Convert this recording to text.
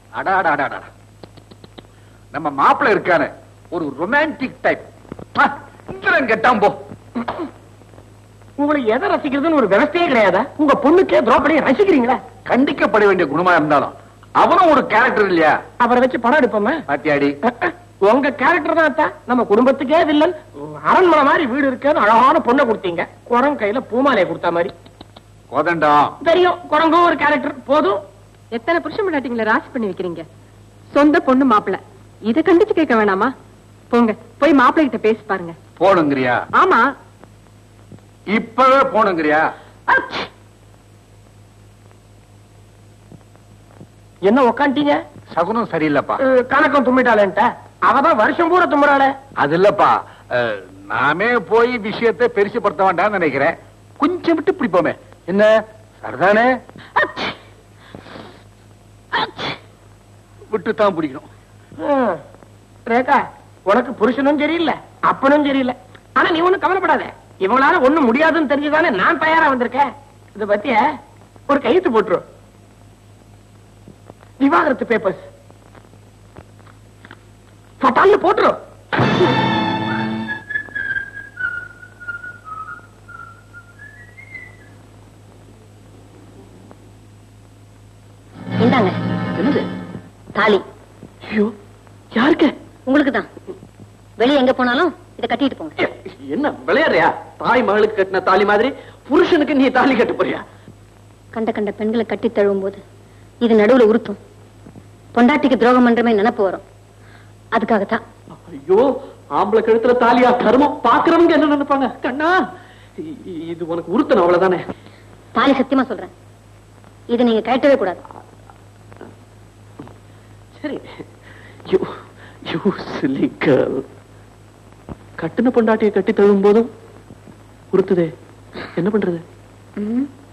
அடாடாடாடா நம்ம மாப்பிள்ளை இருக்கானே ஒரு ரொமான்டிக் டைப் இந்திரன் கெட்டான் போ உங்களை எதை ரசிக்கிறதுன்னு ஒரு விவசாயே கிடையாதா உங்க பொண்ணுக்கே திரௌபதியை ரசிக்கிறீங்களா கண்டிக்கப்பட வேண்டிய குணமா இருந்தாலும் அவனும் ஒரு கேரக்டர் இல்லையா அவரை வச்சு படம் எடுப்போமே பாத்தியாடி உங்க கேரக்டர் தான் அத்தா. நம்ம குடும்பத்துக்கே வில்லன் அரண்மனை மாதிரி வீடு இருக்குன்னு அழகான பொண்ணை கொடுத்தீங்க குரங்கு கையில பூமாலையை கொடுத்த மாதிரி கோதண்டம் தெரியும் குரங்கும் ஒரு கேரக்டர் போதும் எத்தனை புருஷன் முன்னாட்டிங்களை ராசி பண்ணி வைக்கிறீங்க சொந்த பொண்ணு மாப்பிள்ளை இத கண்டிச்சு கேட்க வேணாமா போங்க போய் மாப்பிள்ளை கிட்ட பேசி பாருங்க போனுங்கிறியா ஆமா இப்பவே போனுங்கிறியா என்ன உக்காண்டீங்க சகுனம் சரியில்லைப்பா கணக்கம் தும்மிட்டாளேன்ட்ட அவதான் வருஷம் பூரா தும்புறாளே அது இல்லப்பா அஹ், நாமே போய் விஷயத்தை பெருசுப்படுத்த வேண்டாம்னு நினைக்கிறேன் கொஞ்சம் விட்டு பிடிப்போமே என்ன சரிதானே விட்டு தான் பிடிக்கணும் ம். ரேகா உனக்கு புருஷனும் சரியில்லை அப்பனும் சரியில்லை ஆனா நீ ஒண்ணும் கவலைப்படாத இவங்களால ஒண்ணும் முடியாதுன்னு தெரிஞ்சுதானே நான் தயாரா வந்திருக்கேன் இத பத்திய ஒரு கையெழுத்து போட்டுரும் விவாகரத்து பேப்பர்ஸ் பட்டான்னு போட்டுரும் இந்தாங்க என்னது தாலி ஐயோ யாருக்கு உங்களுக்கு தான் வெளியே எங்க போனாலும் இதை கட்டிட்டு போங்க என்ன விளையாடுறியா தாய் மகளுக்கு கட்டின தாலி மாதிரி புருஷனுக்கு நீ தாலி கட்ட போறியா கண்ட கண்ட பெண்களை கட்டி தழுவும் போது இது நடுவுல உறுத்தும் பொண்டாட்டிக்கு துரோகம் பண்றமே நினப்பு வரும் அதுக்காகத்தான் ஐயோ ஆம்பளை கழுத்துல தாலியா கருமம் பாக்குறவங்க என்ன நினைப்பாங்க கண்ணா இ- இ- இது உனக்கு உறுத்தணும் அவ்வளவுதானே தாலி சத்தியமா சொல்றேன் இதை நீங்க கட்டவே கூடாது சரி யூ யூ சில்லி கேர்ள் கட்டின பொண்டாட்டியை கட்டி தழுவும் போதும் உறுத்துதே என்ன பண்றது ம்